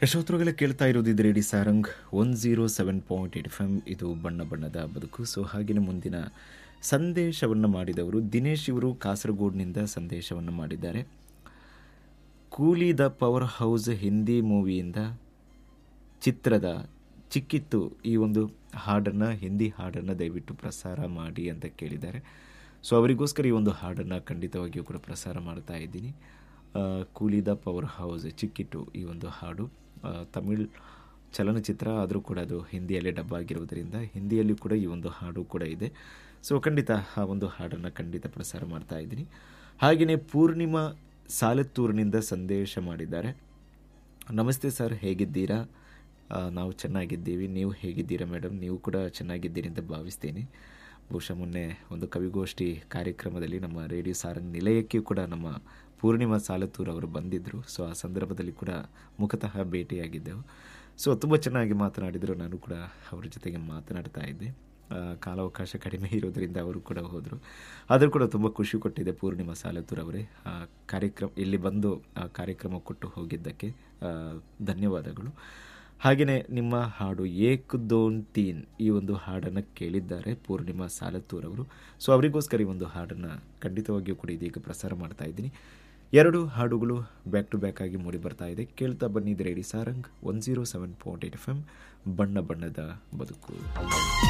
ಯಶೋತ್ರಗಳೇ ಕೇಳ್ತಾ ಇರೋದು ಇದು radio Sarang one zero seven point eight F M ಇದು ಬಣ್ಣ ಬಣ್ಣದ ಬದುಕು ಸೊ ಹಾಗೆಯೇ ಮುಂದಿನ ಸಂದೇಶವನ್ನು ಮಾಡಿದವರು ದಿನೇಶ್ ಇವರು ಕಾಸರಗೋಡ್ನಿಂದ ಸಂದೇಶವನ್ನು ಮಾಡಿದ್ದಾರೆ Coolie the power house Hindi ಮೂವಿಯಿಂದ ಚಿತ್ರದ ಚಿಕ್ಕಿತ್ತು ಈ ಒಂದು ಹಾಡನ್ನು ಹಿಂದಿ ಹಾಡನ್ನು ದಯವಿಟ್ಟು ಪ್ರಸಾರ ಮಾಡಿ ಅಂತ ಕೇಳಿದ್ದಾರೆ ಸೊ ಅವರಿಗೋಸ್ಕರ ಈ ಒಂದು ಹಾಡನ್ನು ಖಂಡಿತವಾಗಿಯೂ ಕೂಡ ಪ್ರಸಾರ ಮಾಡ್ತಾ ಇದ್ದೀನಿ ಆ, ಕೂಲಿ ದ ಪವರ್ ಹೌಸ್ ಚಿಕ್ಕಿಟ್ಟು ಈ ಒಂದು ಹಾಡು ಆ, ತಮಿಳ್ ಚಲನಚಿತ್ರ ಆದರೂ ಕೂಡ ಅದು ಹಿಂದಿಯಲ್ಲೇ ಡಬ್ಬ ಆಗಿರುವುದರಿಂದ ಹಿಂದಿಯಲ್ಲಿ ಕೂಡ ಈ ಒಂದು ಹಾಡು ಕೂಡ ಇದೆ ಸೊ ಖಂಡಿತ ಆ ಒಂದು ಹಾಡನ್ನು ಖಂಡಿತ ಪ್ರಸಾರ ಮಾಡ್ತಾ ಇದ್ದೀನಿ ಹಾಗೆಯೇ ಪೂರ್ಣಿಮಾ ಸಾಲತ್ತೂರಿನಿಂದ ಸಂದೇಶ ಮಾಡಿದ್ದಾರೆ ನಮಸ್ತೆ ಸರ್ ಹೇಗಿದ್ದೀರಾ ಆ, ನಾವು ಚೆನ್ನಾಗಿದ್ದೀವಿ ನೀವು ಹೇಗಿದ್ದೀರಾ ಮೇಡಮ್ ನೀವು ಕೂಡ ಚೆನ್ನಾಗಿದ್ದೀರಿ ಅಂತ ಭಾವಿಸ್ತೀನಿ ಬಹುಶಃ ಮೊನ್ನೆ ಒಂದು ಕವಿಗೋಷ್ಠಿ ಕಾರ್ಯಕ್ರಮದಲ್ಲಿ ನಮ್ಮ ರೇಡಿಯೋ ಸಾರಂಗ್ ನಿಲಯಕ್ಕೆ ಕೂಡ ನಮ್ಮ ಪೂರ್ಣಿಮಾ ಸಾಲತ್ತೂರ್ ಅವರು ಬಂದಿದ್ದರು ಸೊ ಆ ಸಂದರ್ಭದಲ್ಲಿ ಕೂಡ ಮುಖತಃ ಭೇಟಿಯಾಗಿದ್ದೆವು ಸೊ ತುಂಬ ಚೆನ್ನಾಗಿ ಮಾತನಾಡಿದರು ನಾನು ಕೂಡ ಅವರ ಜೊತೆಗೆ ಮಾತನಾಡ್ತಾ ಇದ್ದೆ ಆ, ಕಾಲಾವಕಾಶ ಕಡಿಮೆ ಇರೋದರಿಂದ ಅವರು ಕೂಡ ಹೋದರು ಆದರೂ ಕೂಡ ತುಂಬ ಖುಷಿ ಕೊಟ್ಟಿದೆ ಪೂರ್ಣಿಮಾ ಸಾಲತ್ತೂರ್ ಅವರೇ ಆ ಕಾರ್ಯಕ್ರಮ ಇಲ್ಲಿ ಬಂದು ಆ ಕಾರ್ಯಕ್ರಮ ಕೊಟ್ಟು ಹೋಗಿದ್ದಕ್ಕೆ ಆ, ಧನ್ಯವಾದಗಳು ಹಾಗೆಯೇ ನಿಮ್ಮ ಹಾಡು ಏಕ್ ದೋನ್ ತೀನ್ ಈ ಒಂದು ಹಾಡನ್ನು ಕೇಳಿದ್ದಾರೆ ಪೂರ್ಣಿಮಾ ಸಾಲತ್ತೂರ್ ಅವರು ಸೊ ಅವರಿಗೋಸ್ಕರ ಈ ಒಂದು ಹಾಡನ್ನು ಖಂಡಿತವಾಗಿಯೂ ಕೂಡ ಇದೀಗ ಪ್ರಸಾರ ಮಾಡ್ತಾ ಇದ್ದೀನಿ ಎರಡು ಹಾಡುಗಳು ಬ್ಯಾಕ್ ಟು ಬ್ಯಾಕ್ ಆಗಿ ಮೂಡಿ ಬರ್ತಾ ಇದೆ ಕೇಳ್ತಾ ಬನ್ನಿದ್ರೆ radio Sarang one zero seven point eight F M ಬಣ್ಣ ಬಣ್ಣದ ಬದುಕು